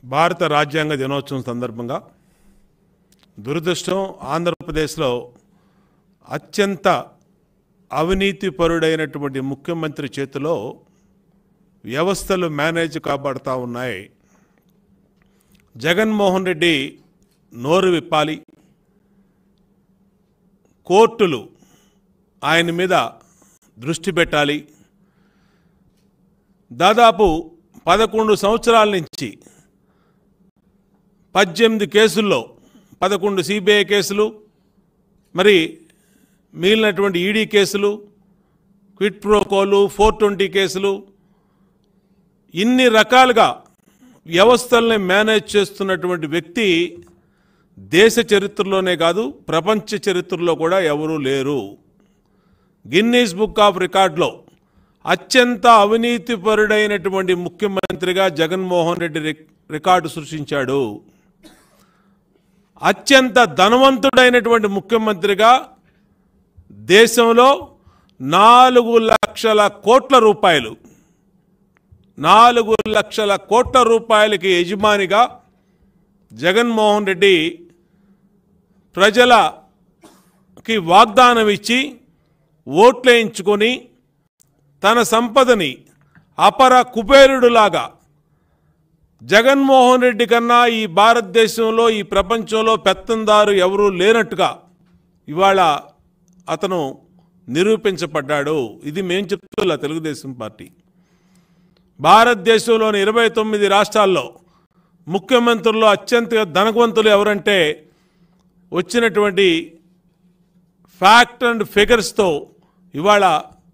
భారత రాజ్యాంగ దినోత్సవం సందర్భంగా దురదృష్టం ఆంధ్రప్రదేశ్లో అత్యంత అవినీతిపరుడైనటువంటి ముఖ్యమంత్రి చేతిలో వ్యవస్థలు మేనేజ్ కాబడతా ఉన్నాయి జగన్మోహన్ రెడ్డి నోరు విప్పాలి కోర్టులు ఆయన మీద దృష్టి పెట్టాలి దాదాపు పదకొండు సంవత్సరాల నుంచి పద్దెనిమిది కేసుల్లో పదకొండు సిబిఐ కేసులు మరి మిగిలినటువంటి ఈడీ కేసులు క్విట్ ప్రోకోలు ఫోర్ ట్వంటీ కేసులు ఇన్ని రకాలుగా వ్యవస్థల్ని మేనేజ్ చేస్తున్నటువంటి వ్యక్తి దేశ చరిత్రలోనే కాదు ప్రపంచ చరిత్రలో కూడా ఎవరూ లేరు గిన్నీస్ బుక్ ఆఫ్ రికార్డులో అత్యంత అవినీతిపరుడైనటువంటి ముఖ్యమంత్రిగా జగన్మోహన్ రెడ్డి రిక్- రికార్డు సృష్టించాడు అత్యంత ధనవంతుడైనటువంటి ముఖ్యమంత్రిగా దేశంలో నాలుగు లక్షల కోట్ల రూపాయలు నాలుగు లక్షల కోట్ల రూపాయలకి యజమానిగా జగన్మోహన్ రెడ్డి ప్రజలకి వాగ్దానం ఇచ్చి ఓట్లేయించుకొని తన సంపదని అపర కుబేరుడులాగా జగన్మోహన్ రెడ్డి కన్నా ఈ భారతదేశంలో ఈ ప్రపంచంలో పెత్తందారు ఎవరూ లేనట్టుగా ఇవాళ అతను నిరూపించబడ్డాడు ఇది మేము చెప్తున్నా తెలుగుదేశం పార్టీ భారతదేశంలోని ఇరవై తొమ్మిది రాష్ట్రాల్లో ముఖ్యమంత్రుల్లో అత్యంత ధనవంతులు ఎవరంటే వచ్చినటువంటి ఫ్యాక్ట్ అండ్ ఫిగర్స్తో ఇవాళ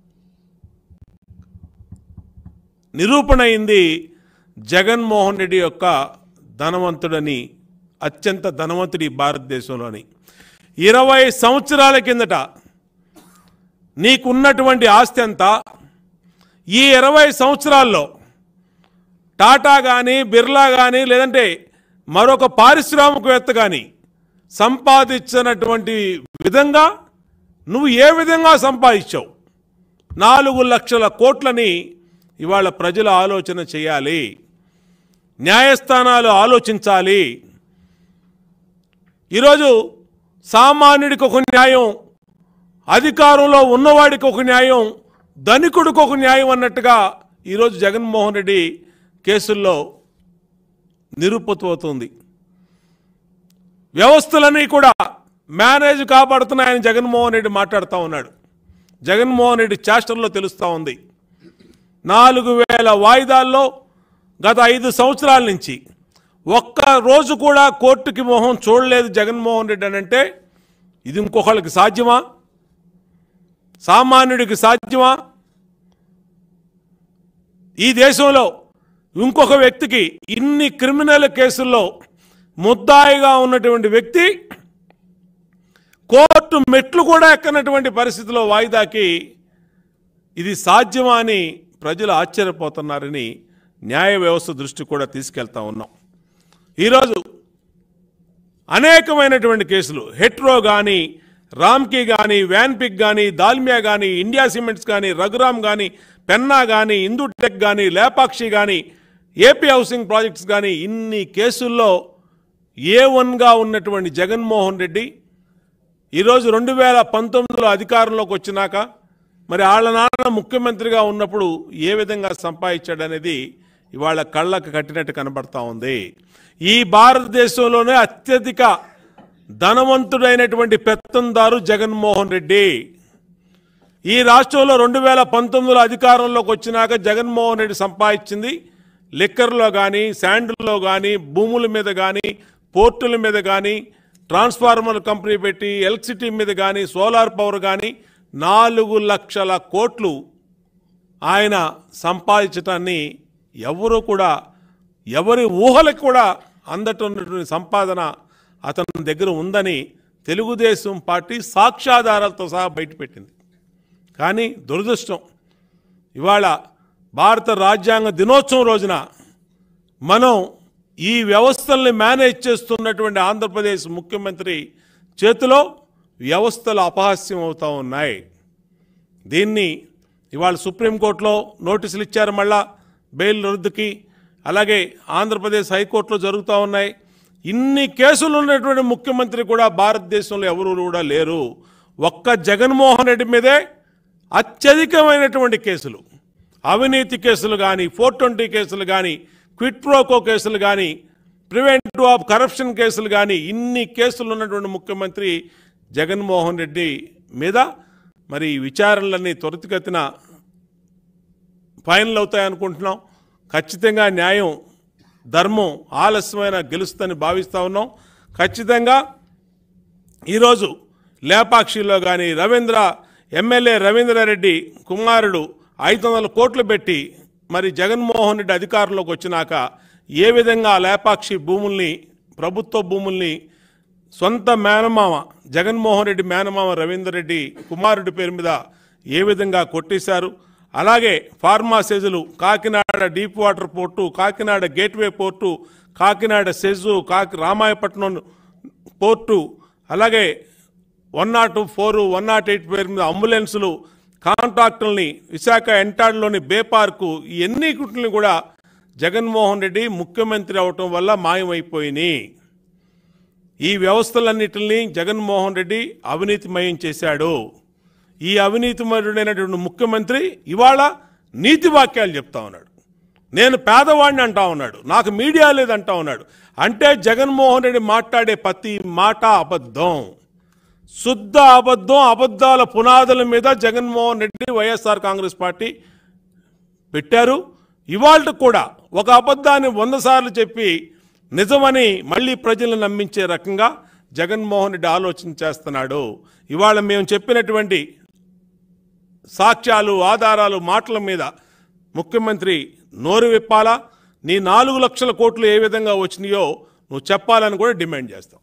నిరూపణ అయింది జగన్మోహన్ రెడ్డి యొక్క ధనవంతుడని అత్యంత ధనవంతుడి భారతదేశంలోని ఇరవై సంవత్సరాల కిందట నీకున్నటువంటి ఆస్తి ఎంత ఈ ఇరవై సంవత్సరాల్లో టాటా కానీ బిర్లా కానీ లేదంటే మరొక పారిశ్రామికవేత్త కానీ సంపాదించినటువంటి విధంగా నువ్వు ఏ విధంగా సంపాదించావు నాలుగు లక్షల కోట్లని ఇవాళ ప్రజలు ఆలోచన చేయాలి న్యాయస్థానాలు ఆలోచించాలి ఈరోజు సామాన్యుడికి ఒక న్యాయం అధికారంలో ఉన్నవాడికి ఒక న్యాయం ధనికుడికి ఒక న్యాయం అన్నట్టుగా ఈరోజు జగన్మోహన్ రెడ్డి కేసుల్లో నిరూపతవుతుంది వ్యవస్థలన్నీ కూడా మేనేజ్ కాపాడుతున్నాయని జగన్మోహన్ రెడ్డి మాట్లాడుతూ ఉన్నాడు జగన్మోహన్ రెడ్డి చాస్టర్లో తెలుస్తూ ఉంది నాలుగు వేల వాయిదాల్లో గత ఐదు సంవత్సరాల నుంచి ఒక్క రోజు కూడా కోర్టుకి మొహం చూడలేదు జగన్మోహన్ రెడ్డి అని అంటే ఇది ఇంకొకళ్ళకి సాధ్యమా సామాన్యుడికి సాధ్యమా ఈ దేశంలో ఇంకొక వ్యక్తికి ఇన్ని క్రిమినల్ కేసుల్లో ముద్దాయిగా ఉన్నటువంటి వ్యక్తి కోర్టు మెట్లు కూడా ఎక్కనటువంటి పరిస్థితిలో వాయిదాకి ఇది సాధ్యమా అని ప్రజలు ఆశ్చర్యపోతున్నారని న్యాయ వ్యవస్థ దృష్టి కూడా తీసుకెళ్తా ఉన్నాం ఈరోజు అనేకమైనటువంటి కేసులు హెట్రో కానీ రామ్కి కానీ వ్యాన్పిక్ కానీ దాల్మియా కానీ ఇండియా సిమెంట్స్ కానీ రఘురామ్ కానీ పెన్నా కానీ ఇందుటెక్ కానీ లేపాక్షి కానీ ఏపీ హౌసింగ్ ప్రాజెక్ట్స్ కానీ ఇన్ని కేసుల్లో ఏ వన్గా ఉన్నటువంటి జగన్మోహన్ రెడ్డి ఈరోజు రెండు వేల పంతొమ్మిదిలో అధికారంలోకి వచ్చినాక మరి వాళ్ళ నాన్న ముఖ్యమంత్రిగా ఉన్నప్పుడు ఏ విధంగా సంపాదించాడనేది ఇవాళ కళ్ళకు కట్టినట్టు కనబడతా ఉంది ఈ భారతదేశంలోనే అత్యధిక ధనవంతుడైనటువంటి పెత్తందారు జగన్మోహన్ రెడ్డి ఈ రాష్ట్రంలో రెండు వేల పంతొమ్మిదిలో అధికారంలోకి వచ్చినాక జగన్మోహన్ రెడ్డి సంపాదించింది లిక్కర్లో కానీ శాండిల్లో కానీ భూముల మీద కానీ పోర్టుల మీద కానీ ట్రాన్స్ఫార్మర్ కంపెనీ పెట్టి ఎలక్ట్రిసిటీ మీద కానీ సోలార్ పవర్ కానీ నాలుగు లక్షల కోట్లు ఆయన సంపాదించటాన్ని ఎవరు కూడా ఎవరి ఊహలకు కూడా అందటున్నటువంటి సంపాదన అతని దగ్గర ఉందని తెలుగుదేశం పార్టీ సాక్ష్యాధారాలతో సహా బయటపెట్టింది కానీ దురదృష్టం ఇవాళ భారత రాజ్యాంగ దినోత్సవం రోజున మనం ఈ వ్యవస్థల్ని మేనేజ్ చేస్తున్నటువంటి ఆంధ్రప్రదేశ్ ముఖ్యమంత్రి చేతిలో వ్యవస్థలు అపహాస్యం అవుతూ ఉన్నాయి దీన్ని ఇవాళ సుప్రీంకోర్టులో నోటీసులు ఇచ్చారు మళ్ళా బెయిల్ రద్దుకి అలాగే ఆంధ్రప్రదేశ్ హైకోర్టులో జరుగుతూ ఉన్నాయి ఇన్ని కేసులు ఉన్నటువంటి ముఖ్యమంత్రి కూడా భారతదేశంలో ఎవరు కూడా లేరు ఒక్క జగన్మోహన్ రెడ్డి మీదే అత్యధికమైనటువంటి కేసులు అవినీతి కేసులు కానీ ఫోర్ ట్వంటీ కేసులు కానీ క్విట్ ప్రోకో కేసులు కానీ ప్రివెంటివ్ ఆఫ్ కరప్షన్ కేసులు కానీ ఇన్ని కేసులు ఉన్నటువంటి ముఖ్యమంత్రి జగన్మోహన్ రెడ్డి మీద మరి ఈ విచారణలన్నీ త్వరితగతిన ఫైనల్ అవుతాయనుకుంటున్నాం ఖచ్చితంగా న్యాయం ధర్మం ఆలస్యమైన గెలుస్తుందని భావిస్తూ ఉన్నాం ఖచ్చితంగా ఈరోజు లేపాక్షిలో కానీ రవీంద్ర ఎమ్మెల్యే రవీంద్రారెడ్డి కుమారుడు ఐదు వందల కోట్లు పెట్టి మరి జగన్మోహన్ రెడ్డి అధికారంలోకి వచ్చినాక ఏ విధంగా ఆ లేపాక్షి భూముల్ని ప్రభుత్వ భూముల్ని సొంత మేనమామ జగన్మోహన్ రెడ్డి మేనమామ రవీందర్ రెడ్డి కుమారుడి పేరు మీద ఏ విధంగా కొట్టేశారు అలాగే ఫార్మా సెజులు Kakinada deep water port Kakinada gateway port Kakinada SEZ కాకి రామాయపట్నం పోర్టు అలాగే one nought four one nought eight పేరు మీద అంబులెన్సులు కాంట్రాక్టుల్ని విశాఖ ఎంటాడ్లోని బే పార్కు ఇవన్నీ కుట్లని కూడా జగన్మోహన్ రెడ్డి ముఖ్యమంత్రి అవటం వల్ల మాయమైపోయినాయి ఈ వ్యవస్థలన్నిటిని జగన్మోహన్ రెడ్డి అవినీతిమయం చేశాడు ఈ అవినీతిమయుడైనటువంటి ముఖ్యమంత్రి ఇవాళ నీతి వాక్యాలు చెప్తా ఉన్నాడు నేను పేదవాడిని అంటా ఉన్నాడు నాకు మీడియా లేదంటా ఉన్నాడు అంటే జగన్మోహన్ రెడ్డి మాట్లాడే ప్రతి మాట అబద్ధం శుద్ధ అబద్ధం అబద్ధాల పునాదుల మీద జగన్మోహన్ రెడ్డి వైఎస్ఆర్ కాంగ్రెస్ పార్టీ పెట్టారు ఇవాళ కూడా ఒక అబద్ధాన్ని వంద సార్లు చెప్పి నిజమని మళ్ళీ ప్రజలను నమ్మించే రకంగా జగన్మోహన్ రెడ్డి ఆలోచన చేస్తున్నాడు ఇవాళ మేము చెప్పినటువంటి సాక్ష్యాలు ఆధారాలు మాటల మీద ముఖ్యమంత్రి నోరు విప్పాలా నీ నాలుగు లక్షల కోట్లు ఏ విధంగా వచ్చినాయో నువ్వు చెప్పాలని కూడా డిమాండ్ చేస్తాం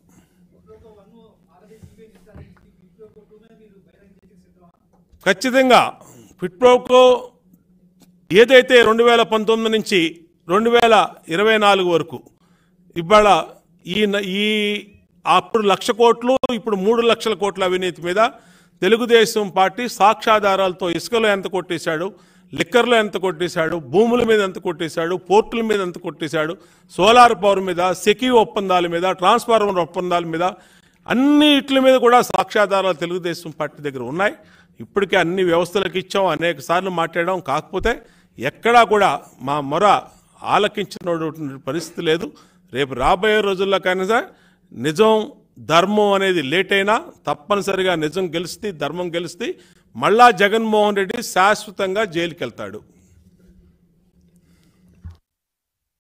ఖచ్చితంగా ఫిట్ప్రోకో ఏదైతే రెండు వేల పంతొమ్మిది నుంచి రెండు వేల ఇరవై నాలుగు వరకు ఇవాళ ఈ న- ఈ అప్పుడు లక్ష కోట్లు ఇప్పుడు మూడు లక్షల కోట్ల అవినీతి మీద తెలుగుదేశం పార్టీ సాక్ష్యాధారాలతో ఇసుకలో ఎంత కొట్టేశాడు లిక్కర్లో ఎంత కొట్టేశాడు భూముల మీద ఎంత కొట్టేశాడు పోర్టుల మీద ఎంత కొట్టేశాడు సోలార్ పవర్ మీద సెకీ ఒప్పందాల మీద ట్రాన్స్ఫార్మర్ ఒప్పందాల మీద అన్నిటి మీద కూడా సాక్ష్యాధారాలు తెలుగుదేశం పార్టీ దగ్గర ఉన్నాయి ఇప్పటికే అన్ని వ్యవస్థలకు ఇచ్చాం అనేక సార్లు మాట్లాడాం కాకపోతే ఎక్కడా కూడా మా మొర ఆలకించినటువంటి పరిస్థితి లేదు రేపు రాబోయే రోజుల్లో కనుక నిజం ధర్మం అనేది లేట్ అయినా తప్పనిసరిగా నిజం గెలుస్తుంది ధర్మం గెలుస్తుంది మళ్ళా జగన్మోహన్ రెడ్డి శాశ్వతంగా జైలుకి వెళ్తాడు